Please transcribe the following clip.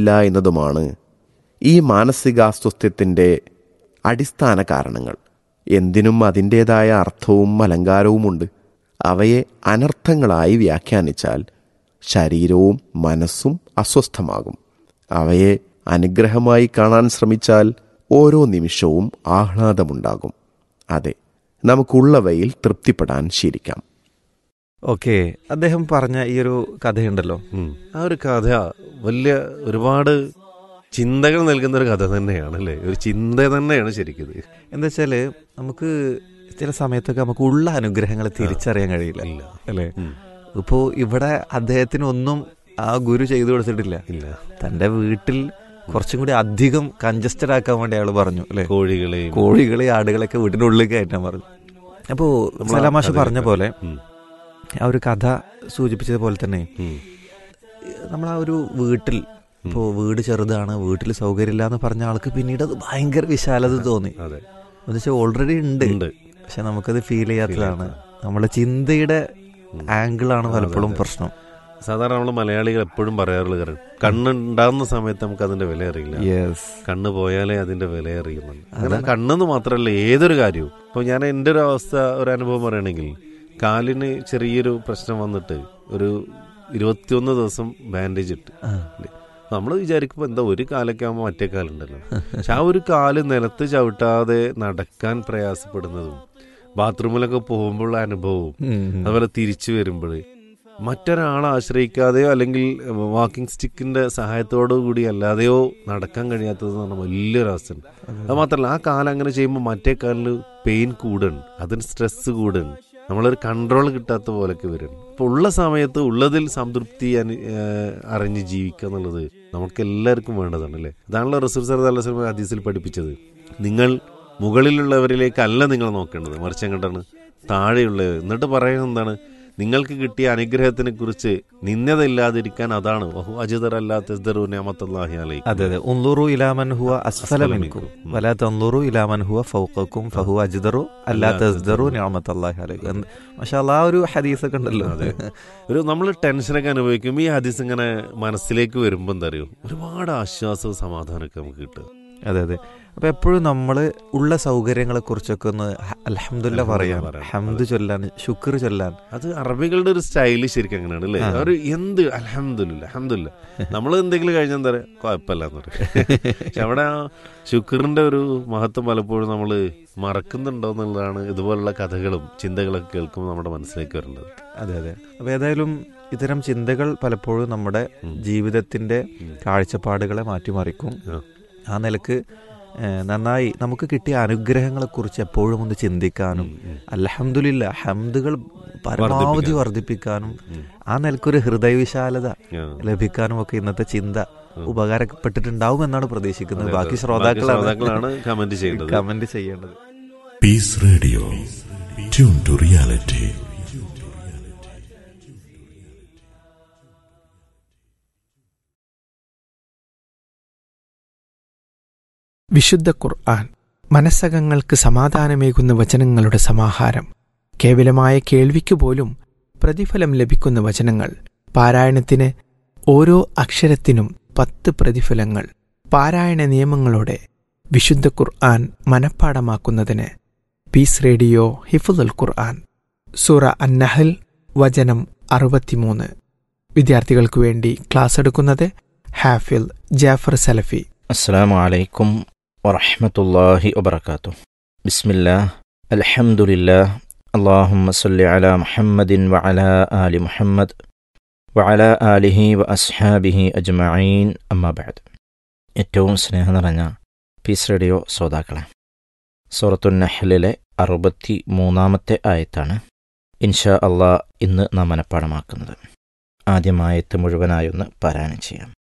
കഴിയുന്നില്ല എന്നതുമാണ് ഈ മാനസികാസ്വസ്ഥ്യത്തിൻ്റെ അടിസ്ഥാന കാരണങ്ങൾ എന്തിനും അതിൻ്റേതായ അർത്ഥവും അലങ്കാരവുമുണ്ട് അവയെ അനർത്ഥങ്ങളായി വ്യാഖ്യാനിച്ചാൽ ശരീരവും മനസ്സും അസ്വസ്ഥമാകും അവയെ അനുഗ്രഹമായി കാണാൻ ശ്രമിച്ചാൽ ഓരോ നിമിഷവും ആഹ്ലാദമുണ്ടാകും അതെ നമുക്കുള്ളവയിൽ തൃപ്തിപ്പെടാൻ ശീലിക്കാം ഓക്കെ അദ്ദേഹം പറഞ്ഞ ഈ ഒരു കഥയുണ്ടല്ലോ ഉം. ആ ഒരു കഥ വലിയ ഒരുപാട് ചിന്തകൾ നൽകുന്ന ഒരു കഥ തന്നെയാണ് അല്ലേ ഒരു ചിന്ത തന്നെയാണ് ശരിക്കും ഇത്. എന്താ വെച്ചാല് നമുക്ക് ചില സമയത്തൊക്കെ നമുക്ക് ഉള്ള അനുഗ്രഹങ്ങളെ തിരിച്ചറിയാൻ കഴിയില്ല ഇല്ല അല്ലേ ഉം. ഇപ്പോ ഇവിടെ അദ്ദേഹത്തിന് ഒന്നും ആ ഗുരു ചെയ്തു കൊടുത്തിട്ടില്ല ഇല്ല തന്റെ വീട്ടിൽ കുറച്ചും കൂടി അധികം കൺജസ്റ്റഡ് ആക്കാൻ വേണ്ടി അയാൾ പറഞ്ഞു അല്ലെ കോഴികളെയും കോഴികളെ ആടുകളൊക്കെ വീടിന്റെ ഉള്ളിൽ കയറ്റാൻ പറഞ്ഞു അപ്പോ നമ്മളാ സലാമാഷ് കഥയൊക്കെ- പറഞ്ഞ പോലെ ഉം. ആ ഒരു കഥ സൂചിപ്പിച്ചതുപോലെ തന്നെ ഉം. നമ്മൾ ആ ഒരു വീട്ടിൽ ഇപ്പോൾ വീട് ചെറുതാണ് വീട്ടിൽ സൗകര്യമില്ല എന്ന് പറഞ്ഞ ആൾക്ക് പിന്നീട് അത് ഭയങ്കര വിശാലത തോന്നി അതെ എന്ന് വെച്ചാൽ ഓൾറെഡി ഉണ്ട് ഉണ്ട് പക്ഷെ നമുക്കത് ഫീൽ ചെയ്യാത്തതാണ് നമ്മുടെ ചിന്തയുടെ ആംഗിളാണ് പലപ്പോഴും പ്രശ്നം സാധാരണ നമ്മൾ മലയാളികൾ എപ്പോഴും പറയാറുള്ള കാര്യം കണ്ണുണ്ടാകുന്ന സമയത്ത് നമുക്ക് അതിന്റെ വില അറിയില്ല യെസ് കണ്ണ് പോയാലേ അതിന്റെ വില അറിയുന്നുള്ളൂ അങ്ങനെ കണ്ണെന്ന് മാത്രമല്ല ഏതൊരു കാര്യവും ഇപ്പൊ ഞാൻ എൻ്റെ ഒരു അവസ്ഥ ഒരു അനുഭവം പറയുകയാണെങ്കിൽ കാലിന് ചെറിയൊരു പ്രശ്നം വന്നിട്ട് ഒരു ഇരുപത്തിയൊന്ന് ദിവസം ബാൻഡേജ് ഇട്ട് നമ്മൾ വിചാരിക്കുമ്പോൾ എന്താ ഒരു കാലൊക്കെ ആകുമ്പോൾ മറ്റേ കാലുണ്ടല്ലോ പക്ഷെ ആ ഒരു കാല് നിലത്ത് ചവിട്ടാതെ നടക്കാൻ പ്രയാസപ്പെടുന്നതും ബാത്റൂമിലൊക്കെ പോകുമ്പോഴുള്ള അനുഭവവും അതുപോലെ തിരിച്ചു വരുമ്പോൾ മറ്റൊരാളെ ആശ്രയിക്കാതെയോ അല്ലെങ്കിൽ വാക്കിംഗ് സ്റ്റിക്കിന്റെ സഹായത്തോടു കൂടി അല്ലാതെയോ നടക്കാൻ കഴിയാത്തത് എന്ന് പറഞ്ഞാൽ വലിയൊരു അവസ്ഥയാണ് അത് മാത്രമല്ല ആ കാലം അങ്ങനെ ചെയ്യുമ്പോൾ മറ്റേ കാലിൽ പെയിൻ കൂടുകയാണ് അതിന് സ്ട്രെസ് കൂടുകയാണ് നമ്മളൊരു കൺട്രോൾ കിട്ടാത്ത പോലൊക്കെ വരുന്നു അപ്പോൾ ഉള്ള സമയത്ത് ഉള്ളതിൽ സംതൃപ്തി അനു- ഏഹ് അറിഞ്ഞ് ജീവിക്കുക എന്നുള്ളത് നമുക്ക് എല്ലാവർക്കും വേണ്ടതാണ് അല്ലേ അതാണല്ലോ റസൂൽ സർ അല്ല ഹദീസിൽ പഠിപ്പിച്ചത് നിങ്ങൾ മുകളിലുള്ളവരിലേക്കല്ല നിങ്ങൾ നോക്കേണ്ടത് മറിച്ച് എങ്ങോട്ടാണ് താഴെയുള്ളവർ എന്നിട്ട് പറയുന്നത് എന്താണ് നിങ്ങൾക്ക് കിട്ടിയ അനുഗ്രഹത്തിനെ കുറിച്ച് നിന്ദതയില്ലാതിരിക്കാൻ അതാണ് വഹു അജിതറല്ലാത്ത അതെ അതെ ഉള്ളൂറു ഇലാമൻ ഹുവ അസ്ഫല മിൻകും വലാ തന്ദുറു ഇലാമൻ ഹുവ ഫൗഖക്കും ഫഹു അജ്ദറു അല്ലാ തസ്ദറു നിഅമത്തല്ലാഹി അലൈക്കും മാഷാ അല്ലാ ആ ഒരു ഹദീസ് ഒക്കെ ഉണ്ടല്ലോ അതെ. ഒരു നമ്മൾ ടെൻഷനൊക്കെ അനുഭവിക്കും ഈ ഹദീസ് ഇങ്ങനെ മനസ്സിലേക്ക് വരുമ്പോൾ എന്താ അറിയോ ഒരുപാട് ആശ്വാസവും സമാധാനമൊക്കെ നമുക്ക് കിട്ടുക അതെ അതെ അപ്പൊ എപ്പോഴും നമ്മൾ ഉള്ള സൗകര്യങ്ങളെ കുറിച്ചൊക്കെ ഒന്ന് അലഹമുല്ല പറയാൻ പറയാം. ഹംദ് ചൊല്ലാൻ ശുക്ർ ചൊല്ലാൻ അത് അറബികളുടെ ഒരു സ്റ്റൈല് ശരിക്കും അങ്ങനെയാണ് അല്ലേ അവർ എന്ത് അലഹമില്ല അലഹമില്ല നമ്മൾ എന്തെങ്കിലും കഴിഞ്ഞാൽ എന്താ പറയുക കുഴപ്പമില്ല എന്ന് പറയും പക്ഷെ അവിടെ ആ ശുക്രിന്റെ ഒരു മഹത്വം പലപ്പോഴും നമ്മൾ മറക്കുന്നുണ്ടോ എന്നുള്ളതാണ് ഇതുപോലുള്ള കഥകളും ചിന്തകളൊക്കെ കേൾക്കുമ്പോൾ നമ്മുടെ മനസ്സിലേക്ക് വരേണ്ടത് അതെ അതെ അപ്പൊ ഏതായാലും ഇത്തരം ചിന്തകൾ പലപ്പോഴും നമ്മുടെ ജീവിതത്തിന്റെ കാഴ്ചപ്പാടുകളെ മാറ്റിമറിക്കും ആ. ആ നിലക്ക് ഏഹ്, നന്നായി നമുക്ക് കിട്ടിയ അനുഗ്രഹങ്ങളെ കുറിച്ച് എപ്പോഴും ഒന്ന് ചിന്തിക്കാനും അൽഹംദുലില്ല ഹംദുകൾ പരമാവധി വർദ്ധിപ്പിക്കാനും ആ നിലക്കൊരു ഹൃദയവിശാലത ആ. ലഭിക്കാനും ഒക്കെ ഇന്നത്തെ ചിന്ത ഉപകാരപ്പെട്ടിട്ടുണ്ടാവും എന്നാണ് പ്രതീക്ഷിക്കുന്നത് അതെ, ബാക്കി അതെ. ശ്രോതാക്കളാണ് ശ്രോതാക്കളാണ് കമന്റ് ചെയ്യേണ്ടത് കമന്റ് ചെയ്യേണ്ടത് Peace Radio. Tune to reality. വിശുദ്ധ ഖുർആൻ മനസ്സകങ്ങൾക്ക് സമാധാനമേകുന്ന വചനങ്ങളുടെ സമാഹാരം കേവലമായ കേൾവിക്ക് പോലും പ്രതിഫലം ലഭിക്കുന്ന വചനങ്ങൾ പാരായണത്തിന് ഓരോ അക്ഷരത്തിനും പത്ത് പ്രതിഫലങ്ങൾ പാരായണ നിയമങ്ങളോടെ വിശുദ്ധ ഖുർആൻ മനഃപ്പാടമാക്കുന്നതിന് പീസ് റേഡിയോ ഹിഫുൽ ഖുർആൻ സൂറ അന്നഹൽ വചനം അറുപത്തിമൂന്ന് വിദ്യാർത്ഥികൾക്കു വേണ്ടി ക്ലാസ് എടുക്കുന്നത് ഹാഫിൽ ജാഫർ സലഫി السلام عليكم ورحمة الله وبركاته بسم الله الحمد لله اللهم صل على محمد وعلى آل محمد وعلى آله وأصحابه أجمعين أما بعد ഏറ്റവും സ്നേഹം നിറഞ്ഞ പീസ് റേഡിയോ ശ്രോതാക്കളെ സൂറത്തു നഹ്ലിലെ അറുപത്തി മൂന്നാമത്തെ ആയത്താണ് ഇൻഷാ അള്ളാ ഇന്ന് നാം മനഃപ്പാടമാക്കുന്നത് ആദ്യമായത്ത് മുഴുവനായൊന്ന് പാരായണം ചെയ്യാം